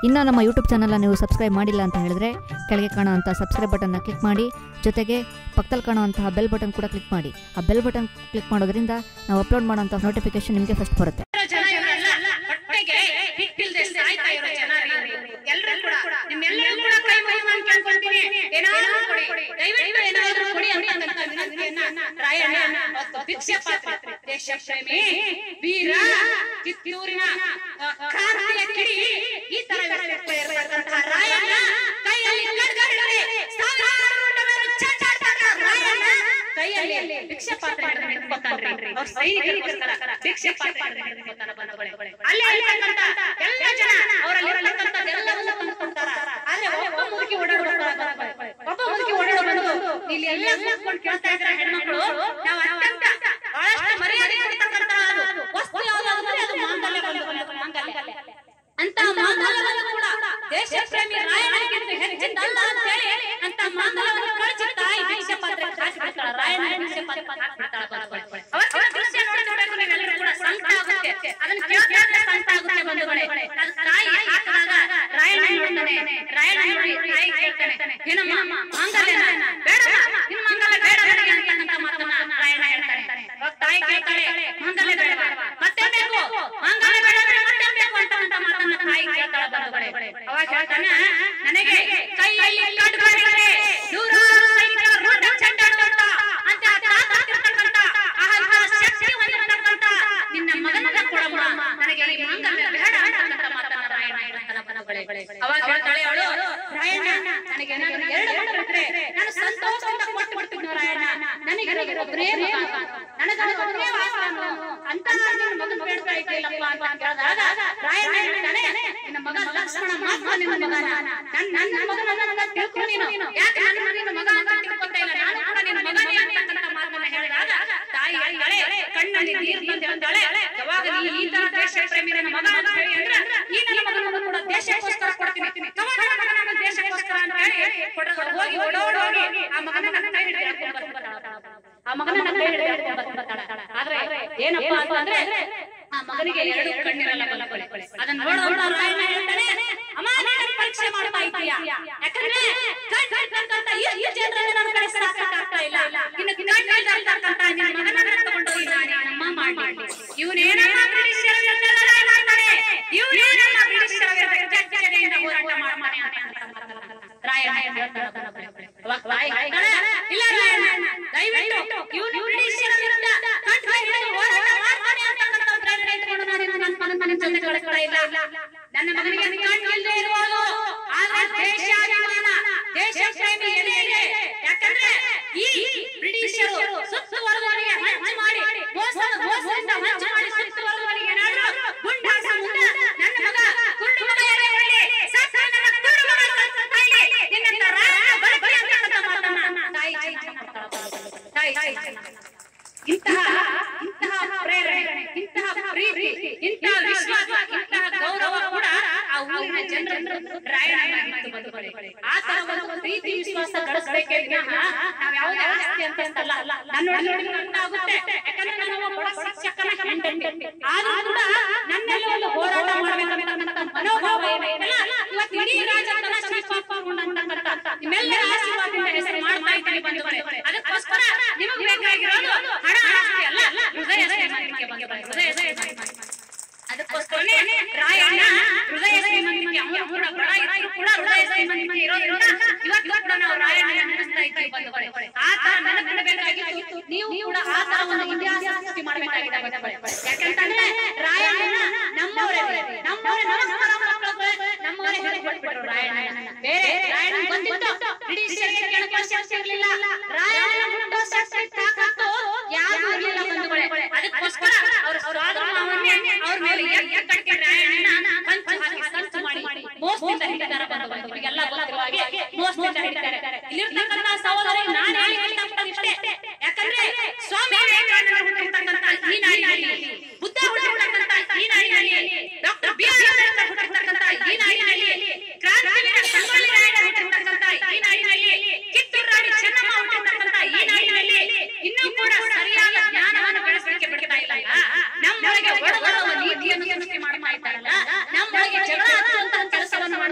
ಇನ್ನು ನಮ್ಮ ಯೂಟ್ಯೂಬ್ ಚಾನಲ್ನ ನೀವು ಸಬ್ಸ್ಕ್ರೈಬ್ ಮಾಡಿಲ್ಲ ಅಂತ ಹೇಳಿದ್ರೆ ಕೆಳಗೆ ಕಾಣುವಂಥ ಸಬ್ಸ್ಕ್ರೈಬ್ ಬಟನ್ನ ಕ್ಲಿಕ್ ಮಾಡಿ ಜೊತೆಗೆ ಪಕ್ಕದಲ್ಲಿ ಕಾಣುವಂತಹ ಬೆಲ್ ಬಟನ್ ಕೂಡ ಕ್ಲಿಕ್ ಮಾಡಿ ಆ ಬೆಲ್ ಬಟನ್ ಕ್ಲಿಕ್ ಮಾಡೋದ್ರಿಂದ ನಾವು ಅಪ್ಲೋಡ್ ಮಾಡೋಂಥ ನೋಟಿಫಿಕೇಶನ್ ನಿಮಗೆ ಫಸ್ಟ್ ಬರುತ್ತೆ ಜನ ಇವರಲ್ಲ ಹೊಟ್ಟೆಗೆ ಹಿಟ್ಟಿಲ್ದೆ ಸಾಯ್ತಾ ಇರೋ ಜನ ಎಲ್ಲರೂ ಕೂಡ ನಿಮ್ಮೆಲ್ಲರೂ ಕೂಡ ಕೈ ಮುಗಿದು ನಾನು ಕೇಳ್ಕೊಳ್ತೀನಿ ಏನಾದರೂ ಕೊಡಿ ದಯವಿಟ್ಟು ಏನಾದರೂ ಕೊಡಿ ಅಂತಕ್ಕಂಥ ವಿನಂತಿಯನ್ನ ರಾಯಣ್ಣ ಮತ್ತು ಭಿಕ್ಷೆ ಪಾತ್ರ ದೇಶ ಪ್ರೇಮಿ ವೀರ ಕಿತ್ತೂರಿನ ಆ, ಕ್ರಾಂತಿಯ ಕಿಡಿ ಈ ತರ ಇರ್ತಕ್ಕಂತಹ ರಾಯಣ್ಣ ಕೈಯಲ್ಲಿ ಖಡ್ಗವಿಡದೆ ಸಾವಿರಾರು ಗುಂಡುಗಳನ್ನು ಚೆಂಡಾಡ್ತಾರ ರಾಯಣ್ಣ ಕೈಯಲ್ಲಿ ಭಿಕ್ಷೆ ಪಾತ್ರ ಹಿಡಿದು ನಿಂತ್ಕೊತಾನ್ರಿ ಅವ್ರ ಸೈನಿಕರಿಗೋಸ್ಕರ ಭಿಕ್ಷೆ ಪಾತ್ರ ಹಿಡಿದು ನಿಂತ್ಕೊತಾರ ಬಂಧುಗಳೇ ಅಲ್ಲೇ ಇರ್ತಕ್ಕಂಥ ಎಲ್ಲ ಜನ ಅವರಲ್ಲಿ ಇರತಕ್ಕಂಥದ್ದೆಲ್ಲವನ್ನೂ ತಂದ್ಕೊಳ್ತಾರ ಆದ್ರೆ ಒಬ್ಬ ಮುದುಕಿ ಓಡಾಡೋ ಒಬ್ಬ ಮುದುಕಿ ಓಡಾಡೋ ಬಂದು ಇಲ್ಲಿ ಎಲ್ಲ ಕೂತ್ಕೊಂಡು ಕೇಳ್ತಾ ಇದ್ರ ಹೆಣ್ಮಕ್ಳು ನಾವು ಅತ್ಯಂತ ಬಹಳಷ್ಟು ಮರ್ಯಾದೆ ಕೊಡ್ತಕ್ಕಂಥ ವಸ್ತು ಯಾವ್ದಾದ್ರೆ ಅದು ಮಾಂಗಲ್ಯ ಬಂಧುಗಳೇ, ಮಾಂಗಲ್ಯ ಅಂತ ಮಾಂಗಲ್ಯವನ್ನು ಕೂಡ ದೇಶ ಪ್ರೇಮಿ ರಾಯಣ್ಣಗಿಂತ ಹೆಚ್ಚಿದ್ದಲ್ಲ ಅಂತ ಹೇಳಿ ಅಂತ ಮಾಂಗಲ್ಯವನ್ನು ಕಳಚಿ ತಾಯಿ ಭಿಕ್ಷೆ ಪಾತ್ರ ಹಾಕಿಬಿಡ್ತಾಳ ರಾಯಣ್ಣ ಭಿಕ್ಷೆ ಪಾತ್ರ ಹಾಕಿಬಿಡ್ತಾಳ ಬಂಧುಗಳೇ. ಅವತ್ತಿನ ದೃಶ್ಯ ನೋಡಿ ನೋಡಬೇಕು ನೀವೆಲ್ಲರೂ ಕೂಡ ಸಂಕಟ ಆಗುತ್ತೆ ಅದನ್ನ ಕೇಳ್ತಾ ಸಂಕಟ ಆಗುತ್ತೆ ಬಂಧುಗಳೇ ಅದು ತಾಯಿ ಹಾಕಿದಾಗ ರಾಯಣ್ಣ ನೋಡ್ತಾನೆ ರಾಯಣ್ಣ ನೋಡಿ ತಾಯಿ ಕೇಳ್ತಾನೆ ಏನಮ್ಮ ಮಾಂಗಲ್ಯನ ಬೇಡಮ್ಮ ನಿನ್ ಮಾಂಗಲ್ಯ ಬೇಡ ಬೇಡ ಅಂತಕ್ಕಂಥ ಮಾತನ್ನ ರಾಯಣ್ಣ ಹೇಳ್ತಾನೆ ಅವಾಗ ತಾಯಿ ಕೇಳ್ತಾಳೆ ಮಾಂಗಲ್ಯ ಬೇಡ ಮತ್ತೆ ಬೇಕು ಮಾಂಗಲ್ಯ ಬೇಡ ಬೇಡ ಮತ್ತೆ ಬೇಕು ಅಂತಕ್ಕಂಥ ಮಾತನ್ನ ತಾಯಿ ಕೇಳ್ತಾಳ ಬಂಧುಗಳೇ ಅವಾಗ ಹೇಳ್ತಾನೆ ನನಗೆ ಕೈಯಲ್ಲಿ ಖಡ್ಗವಿದ್ದರೆ ನೂರಾರು ಸೈನಿಕರ ರೋಡ ಚೆಂಡಾಡುವಂತ ಅಂತ ತಾಕತ್ತಿರ್ತಕ್ಕಂಥ ಅಹಂಕಾರ ಶಕ್ತಿ ಹೊಂದಿರತಕ್ಕಂಥ ನಿನ್ನ ಮಗನನ್ನ ಕೊಡಮ್ಮ ನನಗೆ ಈ ಮಾಂಗಲ್ಯ ಬೇಡ ಅಂತಕ್ಕಂಥ ಮಾತನ್ನ ರಾಯಣ್ಣ ಹೇಳ್ತಾನೆ ಬಂಧುಗಳೇ ಅವಾಗ ಹೇಳ್ತಾಳೆ ಅವಳು ರಾಯಣ್ಣ ನನಗೆ ಏನಾದ್ರು ಎರಡು ಮಕ್ಕಳು ಬಿಟ್ರೆ ನಾನು ಸಂತೋಷದಿಂದ ಕೊಟ್ಟು ಬಿಡ್ತೀನಿ ರಾಯಣ್ಣ ನನಗೆ ಒಬ್ಬರೇ ಮಗ ನನಗೆ ಒಬ್ಬರೇ ವಾಸನು ಅಂತ ನಿನ್ನ ಮಗನ ಬೇಡ್ತಾ ಇದ್ದೀಯಲ್ಲಪ್ಪ ಅಂತ ಕೇಳಿದಾಗ ರಾಯಣ್ಣ ಹೇಳ್ತಾನೆ ನಿನ್ನ ಮಗ ಲಕ್ಷ್ಮಣ ಮಾತ್ರ ನಿನ್ನ ಮಗನ ನನ್ನ ನನ್ನ ಮಗನನ್ನ ನನ್ನ ತಿಳ್ಕೊ ನೀನು ಯಾಕೆ ನನ್ನ ನಿನ್ನ ಮಗ ಅಂತ ತಿಳ್ಕೊತಾ ಇಲ್ಲ ನಾನು ಕೂಡ ನಿನ್ನ ಮಗನೇ ಅಂತಕ್ಕಂಥ ಮಾತನ್ನ ಹೇಳಿದಾಗ ತಾಯಿ ಹೇಳ್ತಾಳೆ ಕಣ್ಣಲ್ಲಿ ನೀರು ಬಂದು ಹೇಳ್ತಾಳೆ ಯಾವಾಗ ನೀ ಈ ತರ ದೇಶ ಪ್ರೇಮಿ ನನ್ನ ಮಗ ಅಂತ ಹೇಳಿ ಅಂದ್ರೆ ಈ ನನ್ನ ಮಗನನ್ನು ಕೂಡ ದೇಶಕ್ಕೋಸ್ಕರ ಕೊಡ್ತೀನಿ ಕವ ನನ್ನ ಮಗನನ್ನು ದೇಶಕ್ಕೋಸ್ಕರ ಅಂತ ಹೇಳಿ ಕೊಡೋದು ಹೋಗಿ ಓಡೋಡೋಗಿ ಆ ಮಗನನ್ನ ಕೈ ಹಿಡಿದು ಎಳ್ಕೊಂಡು ಬರ್ತಾಳ. ಆ ಮಗನನ್ನ ಕೈ ಹಿಡಿದು ಎಳ್ಕೊಂಡು ಬರ್ತಾಳ. ಆದ್ರೆ ಏನಪ್ಪಾ ಅಂತಂದ್ರೆ ಆ ಮಗನಿಗೆ ಎರಡು ಕಣ್ಣಿರಲ್ಲ ಬಂಧುಗಳೇ. ಅದನ್ನ ನೋಡೋಣ ರಾಯಣ್ಣ ಹೇಳ್ತಾನೆ ಅಮ್ಮ ನೀನು ಪರೀಕ್ಷೆ ಮಾಡ್ತಾ ಇದ್ದೀಯಾ ಯಾಕಂದ್ರೆ ಕಣ್ ಇರ್ತಕ್ಕಂಥ ಈ ಈ ಜನರನ್ನ ನನ್ನ ಕಡೆ ಸಾಕಾಗ್ತಾ ಇಲ್ಲ ಇನ್ನು ಕಣ್ ಇರ್ತಕ್ಕಂಥ ನಿನ್ನ ಮಗನನ್ನ ತಗೊಂಡೋಗಿ ನಾನು ಏನಮ್ಮ ಮಾಡ್ಲಿ ಇವನೇನಮ್ಮ ಬ್ರಿಟಿಷರ ವಿರುದ್ಧ ಲಢಾಯಿ ಮಾಡ್ತಾನೆ ಇವನೇನಮ್ಮ ಬ್ರಿಟಿಷರ ವಿರುದ್ಧ ಜಗ್ಗಜೆಯಿಂದ ಹೋರಾಟ ಮಾಡ್ತಾನೆ ಅಂತ ರಾಯಣ್ಣ ಹೇಳ್ತಾನೆ ಅವಾಗ ತಾಯಿ ಹೇಳ್ತಾಳೆ, ಇಲ್ಲ ರಾಯಣ್ಣ ದಯವಿಟ್ಟು ಇವನು ಬ್ರಿಟಿಷರ ವಿರುದ್ಧ ಕಣ್ ಹಿಡಿದು ಹೋರಾಟ ಮಾಡ್ತಾನೆ ಅಂತಕ್ಕಂಥ ಪ್ರೇರಣೆ ಇಟ್ಕೊಂಡು ನಾನು ಇನ್ನು ನನ್ನ ಮಗನ ಮನೆ ಜೊತೆ ಕಳ್ಕೊಳ ಇಲ್ಲ ನನ್ನ ಮಗನಿಗೆ ಕಣ್ಣಿಲ್ಲದೆ ಇರುವುದು ಆದ್ರೆ ದೇಶಾಭಿಮಾನ ದೇಶ ಪ್ರೇಮಿ ಎದೆ ಇದೆ ಯಾಕಂದ್ರೆ ಈ ಬ್ರಿಟಿಷರು ಸುತ್ತುವರೆದವರಿಗೆ ಹಂಚು ಮಾಡಿ ಮೋಸ ಮೋಸದಿಂದ ಹಂಚು ಮಾಡಿ ಸುತ್ತುವರೆದವರಿಗೆ ಏನಾದ್ರು ಗುಂಡಾಟ ಮುಂದೆ ನನ್ನ ಮಗ ಕುರುಡು ಮಗ ಎದೆ ಹೊರಲಿ, ಸತ್ತ ನನ್ನ ಕುರುಡು ಮಗ ಸತ್ತ ತಾಯಿಗೆ ನಿನ್ನಂತ ರಾಯಣ್ಣ ಬರಲಿ ಅಂತಕ್ಕಂಥ ಮಾತನ್ನ ತಾಯಿ ಚಿಂತನೆ ಮಾಡ್ತಾಳೆ. ತಾಯಿ ಚಿಂತನೆ ಮಾಡ್ತಾಳೆ. ಇಂತಹ ಇಂತಹ ಪ್ರೇರಣೆ ಇಂತಹ ಪ್ರೀತಿ ಇಂತಹ ವಿಶ್ವಾಸ ಇಂತಹ ಗೌರವ ಕೂಡ ಆ ಊರಿನ ಜನರು ರಾಯಣ್ಣನಾಗಿತ್ತು ಬಂಧುಗಳೇ. ಆ ತರ ಒಂದು ಪ್ರೀತಿ ವಿಶ್ವಾಸ ಗಳಿಸ್ಬೇಕೇ ವಿನಃ ನಾವ್ ಯಾವುದೇ ಆಸ್ತಿ ಅಂತ ಅಂತಲ್ಲ ನನ್ನ ನೋಡಿ ನೋಡಿ ನನ್ಗೆ ಆಗುತ್ತೆ ಯಾಕಂದ್ರೆ ನಾನು ಒಬ್ಬ ಶಿಕ್ಷಕನ ಹೆಂಡತಿ ಆದ್ರೂ ಕೂಡ ನನ್ನಲ್ಲಿ ಒಂದು ಹೋರಾಟ ಮಾಡಬೇಕಂತ ಮನೋಭಾವ ಏನೈತಲ್ಲ ಇವತ್ತು ಇಡೀ ರಾಜ್ಯದ ಶ್ರೀಪಾಪಗೊಂಡಂತಕ್ಕಂಥ ನಿಮ್ಮೆಲ್ಲರ ಆಶೀರ್ವಾದದಿಂದ ಹೆಸರು ಮಾಡ್ತಾ ಇದ್ದೀನಿ ಬಂಧುಗಳೇ ಅದಕ್ಕೋಸ್ಕರ ನಿಮಗೆ ಬೇಕಾಗಿರೋದು ಹಣ ಆಸ್ತಿ ಅಲ್ಲ ಹೃದಯ ಶ್ರೀಮಂತಿಕೆ ಬಂಧುಗಳೇ ಹೃದಯ ಶ್ರೀಮಂತಿಕೆ ಅದಕ್ಕೋಸ್ಕರನೇ ರಾಯಣ್ಣ ಹೃದಯ ಶ್ರೀಮಂತಿಕೆ ಅವನು ಕೂಡ ಬಡ ಇದ್ರು ಕೂಡ ಹೃದಯ ಶ್ರೀಮಂತಿಕೆ ಇರೋದ್ರಿಂದ ಇವತ್ತು ಕೂಡ ನಾವು ರಾಯಣ್ಣ ನೆನೆಸ್ತಾ ಇದ್ದೀವಿ ಬಂಧುಗಳೇ ಆ ತರ ನೆನಪಿಡಬೇಕಾಗಿತ್ತು ನೀವು ಕೂಡ ಆ ತರ ಒಂದು ಇತಿಹಾಸ ಸೃಷ್ಟಿ ಮಾಡಬೇಕಾಗಿದೆ ಬಂಧುಗಳೇ ಯಾಕಂತಂದ್ರೆ ರಾಯಣ್ಣ ನಮ್ಮವರೇ ನಮ್ಮವರೇ ನಮಸ್ಕಾರ ಮಕ್ಕಳುಗಳೇ ನಮ್ಮವರೇ ಹೇಳ್ಕೊಟ್ಬಿಟ್ರು ರಾಯಣ್ಣ ಬೇರೆ ರಾಯಣ್ಣ ಬಂದಿದ್ದು ಬ್ರಿಟಿಷರಿಗೆ ಕೇಳಕ್ಕೆ ಶಕ್ತಿ ಇರ್ಲಿಲ್ಲ ರಾಯಣ್ಣ ಹುಟ್ಟೋ ಶಕ್ತಿ ತಾಕತ್ತು ಯಾರು ಇರ್ಲಿಲ್ಲ ಬಂಧುಗಳೇ ಅದಕ್ಕೋಸ್ಕರ ಅವ್ರ ಸ್ವಾಭಿಮಾನವನ್ನೇ ಅವ್ರ ಮೇಲೆ ಎತ್ತಿ ಕಟ್ಟಿ ರಾಯಣ್ಣನ ಕಂಚು ಹಾಕಿ ಸಂಚು ಮಾಡಿ ಮೋಸದಿಂದ ಹಿಡಿದಾರ ಬಂಧುಗಳೇ ನಿಮಗೆಲ್ಲ ಗೊತ್ತಿರುವ ಹಾಗೆ ಮೋಸದಿಂದ ಹಿಡಿತಾರೆ ಇಲ್ಲಿರ್ತಕ್ಕಂಥ ಸಹೋದರಿ ನಾನು ಹೇಳಿ ಇಷ್ಟೇ ಯಾಕಂದ್ರೆ ಸ್ವಾಮಿ ವಿವೇಕಾನಂದ ಹುಟ್ಟಿರ್ತಕ್ಕಂಥ ಈ ನಾಡಿನಲ್ಲಿ ಬುದ್ಧ ಹುಟ್ಟಿರ್ತಕ್ಕಂಥ ಈ ನಾಡಿನಲ್ಲಿ ಡಾಕ್ಟರ್ ಬಿ ಆರ್ ಅಂಬೇಡ್ಕರ್ ಹುಟ್ಟಿರ್ತಕ್ಕಂಥ ಈ ನಾಡಿನಲ್ಲಿ ಕ್ರಾಂತಿವೀರ ಸಂಗೊಳ್ಳಿ ರಾಯಣ್ಣ ಹುಟ್ಟಿರ್ತಕ್ಕಂಥ ಈ ನಾಡಿನಲ್ಲಿ ಕಿತ್ತೂರು ರಾಣಿ ಚೆನ್ನಮ್ಮ ಹುಟ್ಟಿರ್ತಕ್ಕಂಥ ಈ ನಾಡಿನಲ್ಲಿ ಇನ್ನೂ ಕೂಡ ಸರಿಯಾದ ಜ್ಞಾನವನ್ನು ಬೆಳೆಸಲಿಕ್ಕೆ ಬಿಡ್ತಾ ಇಲ್ಲ ನಮ್ಮೊಳಗೆ ಒಳಗೊಳ್ಳುವ ನೀತಿಯನ್ನು ಸೃಷ್ಟಿ ಮಾಡ್ತಾ ಇದ್ದಾರಲ್ಲ ನಮ್ಮೊಳಗೆ ಜಗಳ ಹಚ್ಚುವಂತ ಕೆಲಸವನ್ನು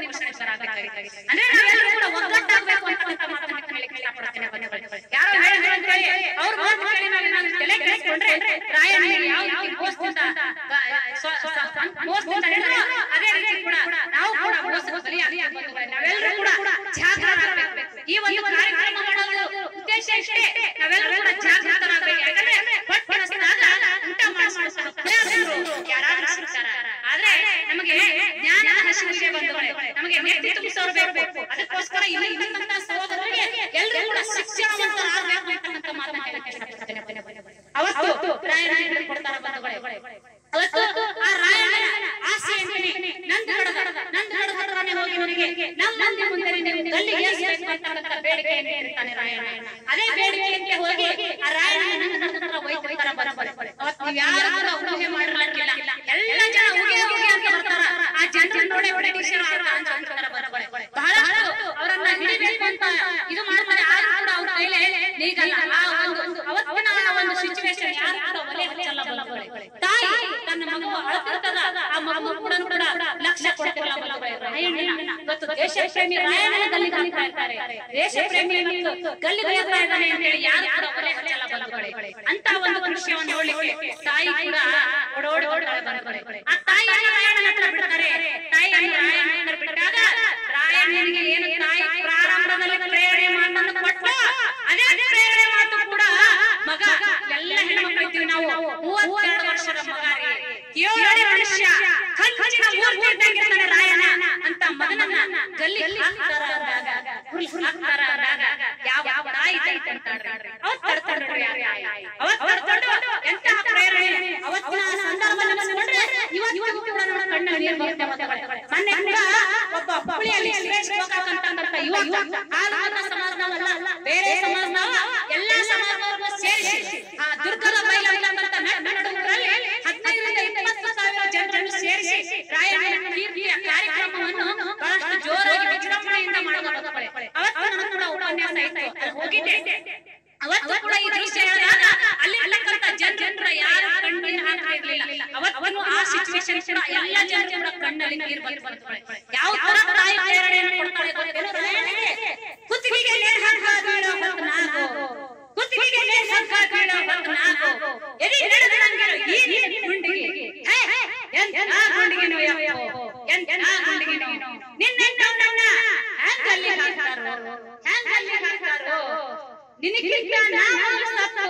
ನೀವು ಶ್ರೇಷ್ಠರಾಗಬೇಕಾಗಿದೆ. ಅಂದ್ರೆ ನಾವೆಲ್ಲರೂ ಕೂಡ ಒಗ್ಗಟ್ಟಾಗ್ಬೇಕು ಅಂತ ಮಾತನ್ನ ಹೇಳಲಿಕ್ಕೆ ಇಷ್ಟಪಡ್ತೇನೆ ಬಂಧುಗಳೇ. ಯಾರೋ ಹೇಳಿದ್ರು ಅಂತ ಹೇಳಿ ಅವ್ರ ಮಾತು ಕೇಳಿ ನಾವು ಏನಾದ್ರು ತಲೆ ಕೆಡಿಸ್ಕೊಂಡ್ರೆ ರಾಯಣ್ಣಿಗೆ ಯಾವ ರೀತಿ ಮೋಸದಿಂದ ಬ- ಸ್ವ- ಸ್ವ- ಸ್ವ- ಮೋಸದಿಂದ ಹಿಡಿದ್ರು ಅದೇ ರೀತಿ ಕೂಡ ನಾವು ಕೂಡ ಮೋಸಕ್ಕೆ ಬಲಿಯಾಗ್ತೀವಿ ಬಂಧುಗಳೇ. ನಾವೆಲ್ಲರೂ ಕೂಡ ಜಾಗೃತರಾಗಬೇಕು ಈ ಒಂದು ಕಾರ್ಯಕ್ರಮ ಮಾಡೋದು ಉದ್ದೇಶ ಇಷ್ಟೇ ನಾವೆಲ್ಲರೂ ಕೂಡ ಜಾಗೃತರಾಗಬೇಕು ಯಾಕಂದ್ರೆ ಹೊಟ್ಟೆ ಹಸಿದಾಗ ಊಟ ಮಾಡಿಸ್ಕೊಂಡು ಪ್ರಯಾಸರು ಯಾರಾದ್ರೂ ಸಿಗ್ತಾರ ಆದ್ರೆ ನಮಗೆ ಜ್ಞಾನದ ಹಸಿವಿಗೆ ಬಂಧುಗಳೇ ನಮಗೆ ವ್ಯಕ್ತಿ ತುಂಬಿಸೋರು ಬೇಕು ಅದಕ್ಕೋಸ್ಕರ ಇಲ್ಲಿ ಇಲ್ಲಿಂದ ಸಹೋದರರಿಗೆ ಎಲ್ಲರೂ ಕೂಡ ಶಿಕ್ಷಣವಂತರಾಗಬೇಕು ಅಂತಕ್ಕಂಥ ಮಾತನ್ನ ಹೇಳಕ್ಕೆ ಇಷ್ಟಪಡ್ತೇನೆ ಅವತ್ತು ರಾಯಣ್ಣ ಹಿಡಿದು ಕೊಡ್ತಾರ ಬಂಧುಗಳೇ ಅವತ್ತು ಆ ರಾಯಣ್ಣನ ಆಸೆ ಅಂತೀನಿ ನಂದ ಕಡದ ನಂದ ಕಡದ ಹೋಗಿ ಅವನಿಗೆ ನಮ್ಮ ಮಂದಿ ಮುಂದೆ ನೀವು ಗಲ್ಲಿ ಏರಿಸಬೇಕು ಅಂತಕ್ಕಂಥ ಬೇಡಿಕೆಯನ್ನು ಇಡ್ತಾನೆ ರಾಯಣ್ಣ ಅದೇ ಬೇಡಿಕೆಯಂತೆ ಹೋಗಿ ಆ ರಾಯಣ್ಣ ನಂದ ಕಡದ ಒಯ್ತಿರ್ತಾರ ಬರೋಬ್ಬರಿ ಅವತ್ತು ನೀವು ಯಾರು ಕೂಡ ಊಹೆ ಮಾಡಿರ್ಲಿಕ್ಕಿಲ್ಲ ಎಲ್ಲ ಜನ ಉಗೆ ಉಗೆ ಅಂತ ಬರ್ತಾರ ಆ ಜನ ನೋಡಿ ಬ್ರಿಟಿಷರು ಆತ ಅಂತ ಅಂತಾರ ಬರೋಬ್ಬರಿ ಬಹಳಷ್ಟು ಅವರನ್ನ ಹಿಡಿಬೇಕು ಅಂತ ಇದು ಮಾಡ್ತಾರೆ ಆದ್ರೂ ಕೂಡ ಅವ್ರ ಕೈಲೇ ನೀಗಲ್ಲ ಆ ಒಂದು ಅವತ್ತಿನ ಒಂದು ಸಿಚುವೇಶನ್ ಯಾರು ಕೂಡ ಒಲೆ ಹಚ್ಚಲ್ಲ ಬರೋಬ್ಬರಿ ತಾಯಿ ತನ್ನ ಮಗು ಅಳ್ತಿರ್ತದ ಆ ಮಗು ಕೂಡ ಕೂಡ ಲಕ್ಷ್ಯ ಕೊಡ್ತಿಲ್ಲ ಬರೋಬ್ಬರಿ ರಾಯಣ್ಣ ಇವತ್ತು ದೇಶ ಪ್ರೇಮಿ ರಾಯಣ್ಣ ಗಲ್ಲಿಗೆ ಹಾಕ್ತಾ ಇರ್ತಾರೆ ದೇಶ ಪ್ರೇಮಿ ಇವತ್ತು ಗಲ್ಲಿಗೆ ಹಾಕ್ತಾ ಇದ್ದಾನೆ ಅಂತ ಹೇಳಿ ಯಾರು ಕೂಡ ಒಲೆ ಹಚ್ಚಲ್ಲ ಬರೋಬ್ಬರಿ ಅಂತ ಒಂದು ದೃಶ್ಯವನ್ನು ನೋಡ್ಲಿಕ್ಕೆ ತಾಯಿ ಕೂಡ ಓಡೋಡಿ ಓಡ್ತಾಳೆ ಬರೋಬ್ಬರಿ ಆ ತಾಯಿಯನ್ನ ರಾಯಣ್ಣನ ಹತ್ರ ಬಿಡ್ತಾರೆ ತಾಯಿಯನ್ನು ರಾಯಣ್ಣನ ಹತ್ರ ಬಿಟ್ಟಾಗ ರಾಯಣ್ಣನಿಗೆ ಏನು ತಾಯಿ ಪ್ರಾರಂಭದಲ್ಲಿ ಪ್ರೇರಣೆ ಮಾತನ್ನು ಕೊಟ್ಟು ಅದೇ ಪ್ರೇರಣೆ ಮಾತು ಕೂಡ ಮಗ ಎಲ್ಲ ಹೆಣ್ಮಕ್ಳು ಇದ್ದೀವಿ ನಾವು ಮೂವತ್ತೆರಡು ವರ್ಷದ ಮಗ ರೀ. ಏಳನೇ ಮನುಷ್ಯ ಕಂಚಿನ ಮೂರ್ತಿ ಇದ್ದಂಗಿರ್ತಾನೆ ರಾಯಣ್ಣ ಅಂತ ಮಗನನ್ನ ಗಲ್ಲಿ ಹಾಕ್ತಾರ ಅಂದಾಗ ಹುಲ್ ಹಾಕ್ತಾರ ಅಂದಾಗ ಯಾವ ಯಾವ ತಾಯಿ ತಡ್ತಾಳ್ರಿ ಅವತ್ ತಡ್ತಾಳ್ರಿ ಆ ತಾಯಿ. ಅವತ್ ತಡ್ಕೊಂಡು ಎಂತಹ ಪ್ರೇರಣೆ ಅವತ್ತಿನ ಆ ಸಂದರ್ಭ ನೆನೆಸ್ಕೊಂಡ್ರೆ ಇವತ್ತು ಕೂಡ ನಮ್ಮ ಕಣ್ಣ ನೀರು ಬರುತ್ತೆ ಮಕ್ಕಳೇ. ಮೊನ್ನೆ ಕೂಡ ಒಬ್ಬ ಹುಬ್ಳಿಯಲ್ಲಿ ಸುರೇಶ್ ಗೋಕಾಕ್ ಅಂತಕ್ಕಂಥ ಯುವಕ ಆಲ್ಮರ ಸಮಾಜದವಲ್ಲ ಬೇರೆ ಸಮಾಜದವ ಎಲ್ಲಾ ಸಮಾಜದವ್ರನ್ನ ಸೇರಿಸಿ ಆ ದುರ್ಗದ ಬೈಲ ಅಂತಕ್ಕಂಥ ನಡುವರಲ್ಲಿ ಹದಿನೈದರಿಂದ ಇಪ್ಪತ್ತು ಸಾವಿರ ಜನರನ್ನು ಸೇರಿಸಿ ರಾಯಣ್ಣನ ಕೀರ್ತಿಯ ಕಾರ್ಯಕ್ರಮವನ್ನು ಬಹಳಷ್ಟು ಜೋರಾಗಿ ವಿಜೃಂಭಣೆಯಿಂದ ಮಾಡಬಹುದು ಅವತ್ತು ನಾನು ಕೂಡ ಉಪನ್ಯಾಸ ಇತ್ತು ಅಲ್ಲಿ ಹೋಗಿದ್ದೆ ಅವತ್ತು ಕೂಡ ಈ ದೃಶ್ಯ ಹೇಳಿದಾಗ ಅಲ್ಲಿ ಅಲ್ಲಕ್ಕಂತ ಜನರ ಯಾರು ಕಣ್ಣೀರು ಹಾಕ್ತಾ ಇರ್ಲಿಲ್ಲ ಅವತ್ತು ಆ ಸಿಚುವೇಶನ್ ಕೂಡ ಎಲ್ಲ ಜನರು ಕೂಡ ಕಣ್ಣಲ್ಲಿ ನೀರು ಬಂದು ಬರ್ತವೆ ಯಾವ ತರ ತಾಯಿ ಪ್ರೇರಣೆಯನ್ನು ಕೊಡ್ತಾಳೆ ಗೊತ್ತೇನು ರಾಯಣ್ಣನಿಗೆ? ಕುತ್ತಿಗೆಗೆ ನೇಣು ಹಾಕ ಬೀಳೋ ಹೊತ್ತು ನಾಗು. ಕುತ್ತಿಗೆಗೆ ನೇಣು ಹಾಕ ಬೀಳೋ ಹೊತ್ತು ನಾಗು. ಎದೆ ಹಿಡಿದಂಗಿರೋ ಈ ನೀರು ಗುಂಡಿಗೆ. ಹೇ, ಎಂಥ ಗುಂಡಿಗೆನೋ ಯಪ್ಪೋ, ಎಂಥ ಗುಂಡಿಗೆನೋ. ನಿನ್ನೆನ್ನವನನ್ನ ಹ್ಯಾಂಗಲ್ಲಿ ಹಾಕ್ತಾರೋ? ಹ್ಯಾಂಗಲ್ಲಿ ಹಾಕ್ತಾರೋ? ನಿನಗಿಂತ ನಾವು ಸತ್ತ